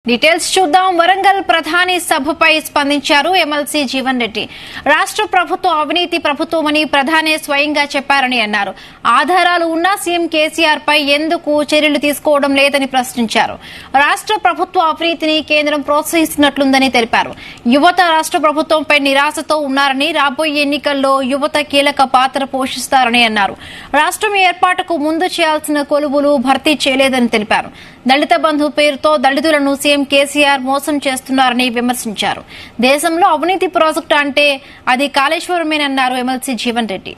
details చూద్దాం వరంగల్ ప్రధాని సభపై స్పందించారు ఎమ్మెల్సీ జీవన్ రెడ్డి రాష్ట్ర ప్రభుత్వం అవినీతి ప్రభుత్వమని ప్రధాని స్వయంగా చెప్పారని అన్నారు ఆధారాలు ఉన్నా సీఎం కేసీఆర్ పై ఎందుకు చర్యలు తీసుకోవడం లేదని ప్రశ్నించారు రాష్ట్ర ప్రభుత్వ అవినీతిని కేంద్రం ప్రోత్సహిస్తున్నట్లుందని తెలిపారు యువత రాష్ట్ర ప్రభుత్వంపై నిరాశతో ఉన్నారని రాబోయే ఎన్నికల్లో యువత కీలక పాత్ర పోషిస్తారని అన్నారు రాష్ట్రం ఏర్పాటుకు ముందు చేయాల్సిన కొలువులు భర్తీ చేయలేదని తెలిపారు దళిత బంధు పేరుతో దళితులను సీఎం కేసీఆర్ మోసం చేస్తున్నారని విమర్శించారు దేశంలో అవినీతి ప్రాజెక్టు అంటే అది కాళేశ్వరమేనన్నారు ఎమ్మెల్సీ జీవన్ రెడ్డి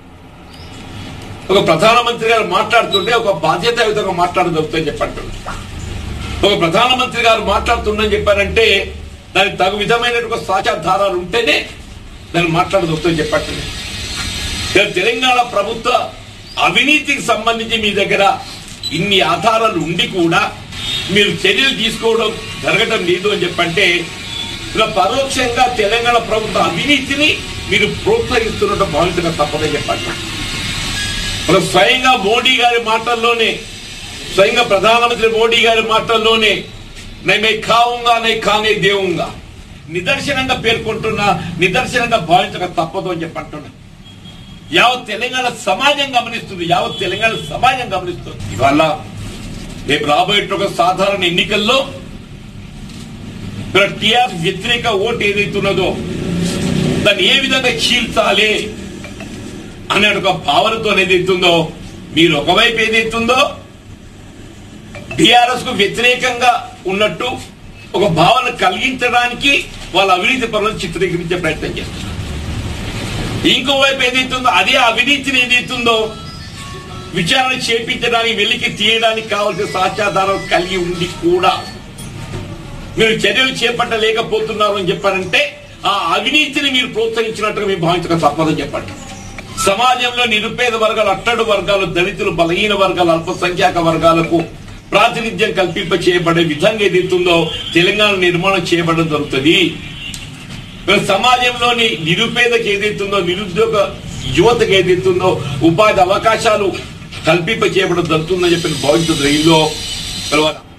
ఒక ప్రధానమంత్రి గారు మాట్లాడుతుంటే ఒక బాధ్యతాయుతంగా మాట్లాడదవుతుందని చెప్పండి ఒక ప్రధానమంత్రి గారు మాట్లాడుతుందని చెప్పారంటే దానికి తగు విధమైనటువంటి సాక్ష్యాధారాలు ఉంటేనే దాన్ని మాట్లాడదవుతుందని చెప్పండి ఇలా తెలంగాణ ప్రభుత్వ అవినీతికి సంబంధించి మీ దగ్గర ఇన్ని ఆధారాలు ఉండి కూడా మీరు చర్యలు తీసుకోవడం జరగటం లేదు అని చెప్పంటే ఇలా పరోక్షంగా తెలంగాణ ప్రభుత్వ అవినీతిని మీరు ప్రోత్సహిస్తున్నట్టు భావించక తప్పదని చెప్పండి మన స్వయంగా మోడీ గారి మాటల్లోనే స్వయంగా ప్రధానమంత్రి మోడీ గారి మాటల్లోనే నేను ఖావుంగా నే ఖానే దేవుంగా నిదర్శనంగా పేర్కొంటున్నా నిదర్శనంగా భావించక తప్పదు అని చెప్పంటున్నా యావత్ తెలంగాణ సమాజం గమనిస్తుంది యావత్ తెలంగాణ సమాజం గమనిస్తుంది ఇవాళ రేపు రాబోయే సాధారణ ఎన్నికల్లో టీఆర్ వ్యతిరేక ఓటు ఏదైతున్నదో దాన్ని ఏ విధంగా చీల్చాలి అనే ఒక భావనతో ఏదైతుందో మీరు ఒకవైపు ఏదైతుందో టిఆర్ఎస్ కు వ్యతిరేకంగా ఉన్నట్టు ఒక భావన కలిగించడానికి వాళ్ళ అవినీతి పనులను చిత్రీకరించే ప్రయత్నం చేస్తున్నారు ఇంకోవైపు ఏదైతుందో అదే అవినీతిని ఏదైతుందో విచారణ చేపించడానికి వెలికి తీయడానికి కావాల్సిన సాక్ష్యాధారాలు కలిగి ఉండి కూడా మీరు చర్యలు చేపట్టలేకపోతున్నారు అని చెప్పారంటే ఆ అవినీతిని మీరు ప్రోత్సహించినట్టుగా మీరు భావించక తప్పదని చెప్పండి సమాజంలో నిరుపేద వర్గాలు అట్టడు వర్గాలు దళితులు బలహీన వర్గాలు అల్పసంఖ్యాక వర్గాలకు ప్రాతినిధ్యం కల్పింప చేయబడే విధంగా ఏదైతుందో తెలంగాణ నిర్మాణం చేయబడడం జరుగుతుంది మరి సమాజంలోని నిరుపేదకి ఏదైతుందో నిరుద్యోగ యువతకు ఏదైతుందో ఉపాధి అవకాశాలు కల్పింప చేయబడడం జరుగుతుందని చెప్పి భావించదు రైల్లో